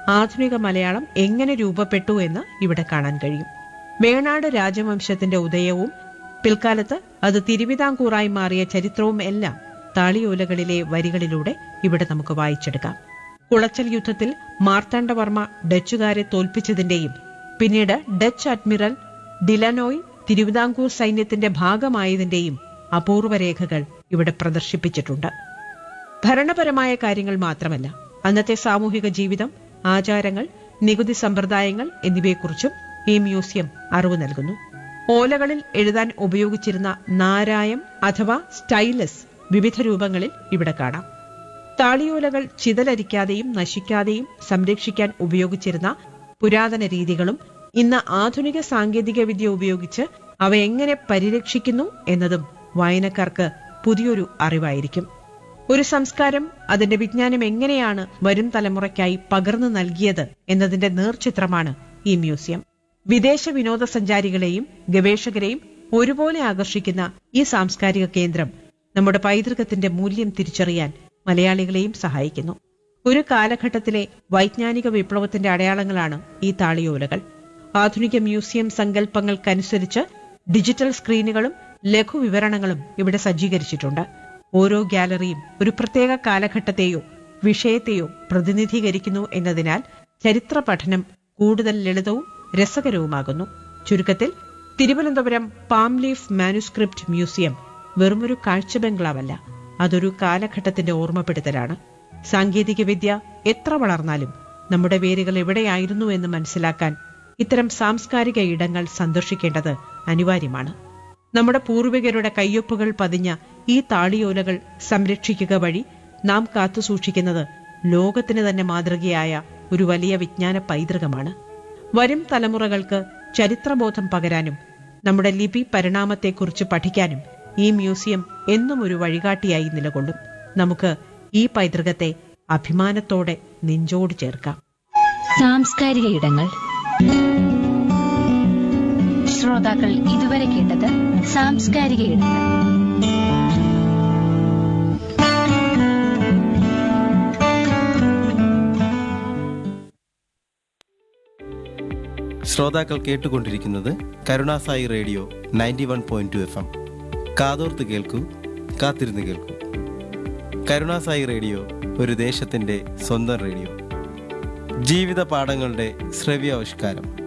ആധുനിക മലയാളം എങ്ങനെ രൂപപ്പെട്ടു എന്ന് ഇവിടെ കാണാൻ കഴിയും വേണാട് രാജവംശത്തിന്റെ ഉദയവും പിൽക്കാലത്ത് അത് തിരുവിതാംകൂറായി മാറിയ ചരിത്രവും എല്ലാം താളിയോലകളിലെ വരികളിലൂടെ ഇവിടെ നമുക്ക് വായിച്ചെടുക്കാം കുളച്ചൽ യുദ്ധത്തിൽ മാർത്താണ്ഡവർമ്മ ഡച്ചുകാരെ തോൽപ്പിച്ചതിന്റെയും പിന്നീട് ഡച്ച് അഡ്മിറൽ ഡിലനോയ് തിരുവിതാംകൂർ സൈന്യത്തിന്റെ ഭാഗമായതിന്റെയും അപൂർവ രേഖകൾ ഇവിടെ പ്രദർശിപ്പിച്ചിട്ടുണ്ട് ഭരണപരമായ കാര്യങ്ങൾ മാത്രമല്ല അന്നത്തെ സാമൂഹിക ജീവിതം ആചാരങ്ങൾ നികുതി സമ്പ്രദായങ്ങൾ എന്നിവയെക്കുറിച്ചും ഈ മ്യൂസിയം അറിവ് നൽകുന്നു ഓലകളിൽ എഴുതാൻ ഉപയോഗിച്ചിരുന്ന നാരായം അഥവാ സ്റ്റൈലസ് വിവിധ രൂപങ്ങളിൽ ഇവിടെ കാണാം താളിയോലകൾ ചിതലരിക്കാതെയും നശിക്കാതെയും സംരക്ഷിക്കാൻ ഉപയോഗിച്ചിരുന്ന പുരാതന രീതികളും ഇന്ന് ആധുനിക സാങ്കേതിക വിദ്യ ഉപയോഗിച്ച് അവ എങ്ങനെ പരിരക്ഷിക്കുന്നു എന്നതും വായനക്കാർക്ക് പുതിയൊരു അറിവായിരിക്കും ഒരു സംസ്കാരം അതിന്റെ വിജ്ഞാനം എങ്ങനെയാണ് വരും തലമുറയ്ക്കായി പകർന്നു നൽകിയത് എന്നതിന്റെ നേർചിത്രമാണ് ഈ മ്യൂസിയം വിദേശ വിനോദസഞ്ചാരികളെയും ഗവേഷകരെയും ഒരുപോലെ ആകർഷിക്കുന്ന ഈ സാംസ്കാരിക കേന്ദ്രം നമ്മുടെ പൈതൃകത്തിന്റെ മൂല്യം തിരിച്ചറിയാൻ മലയാളികളെയും സഹായിക്കുന്നു ഒരു കാലഘട്ടത്തിലെ വൈജ്ഞാനിക വിപ്ലവത്തിന്റെ അടയാളങ്ങളാണ് ഈ താളിയോലകൾ ആധുനിക മ്യൂസിയം സങ്കല്പങ്ങൾക്കനുസരിച്ച് ഡിജിറ്റൽ സ്ക്രീനുകളും ലഘുവിവരണങ്ങളും ഇവിടെ സജ്ജീകരിച്ചിട്ടുണ്ട് ഓരോ ഗാലറിയും ഒരു പ്രത്യേക കാലഘട്ടത്തെയോ വിഷയത്തെയോ പ്രതിനിധീകരിക്കുന്നു എന്നതിനാൽ ചരിത്ര പഠനം കൂടുതൽ ലളിതവും രസകരവുമാകുന്നു ചുരുക്കത്തിൽ Thiruvananthapuram palm leaf manuscript museum വെറുമൊരു കാഴ്ച ബംഗ്ലാവല്ല അതൊരു കാലഘട്ടത്തിന്റെ ഓർമ്മപ്പെടുത്തലാണ് സാങ്കേതികവിദ്യ എത്ര വളർന്നാലും നമ്മുടെ വേരുകൾ എവിടെയായിരുന്നു എന്ന് മനസ്സിലാക്കാൻ ഇത്തരം സാംസ്കാരിക ഇടങ്ങൾ സന്ദർശിക്കേണ്ടത് അനിവാര്യമാണ് നമ്മുടെ പൂർവികരുടെ കയ്യൊപ്പുകൾ പതിഞ്ഞ ഈ താളിയോലകൾ സംരക്ഷിക്കുക വഴി നാം കാത്തുസൂക്ഷിക്കുന്നത് ലോകത്തിന് തന്നെ മാതൃകയായ ഒരു വലിയ വിജ്ഞാന പൈതൃകമാണ് വരും തലമുറകൾക്ക് ചരിത്രബോധം പകരാനും നമ്മുടെ ലിപി പരിണാമത്തെക്കുറിച്ച് പഠിക്കാനും ഈ മ്യൂസിയം എന്നും ഒരു വഴികാട്ടിയായി നിലകൊള്ളും നമുക്ക് ഈ പൈതൃകത്തെ അഭിമാനത്തോടെ നെഞ്ചോട് ചേർക്കാം സാംസ്കാരിക ഇടങ്ങൾ ശ്രോതാക്കൾ ഇതുവരെ കേട്ടത് സാംസ്കാരിക ഇടങ്ങൾ ശ്രോതാക്കൾ കേട്ടുകൊണ്ടിരിക്കുന്നത് Karunasai radio ninety one point two F M കാതോർത്ത് കേൾക്കൂ കാത്തിരുന്ന് കേൾക്കൂ കരുണാസായി റേഡിയോ ഒരു ദേശത്തിൻ്റെ സ്വന്തം റേഡിയോ ജീവിത പാഠങ്ങളുടെ ശ്രവ്യാവിഷ്കാരം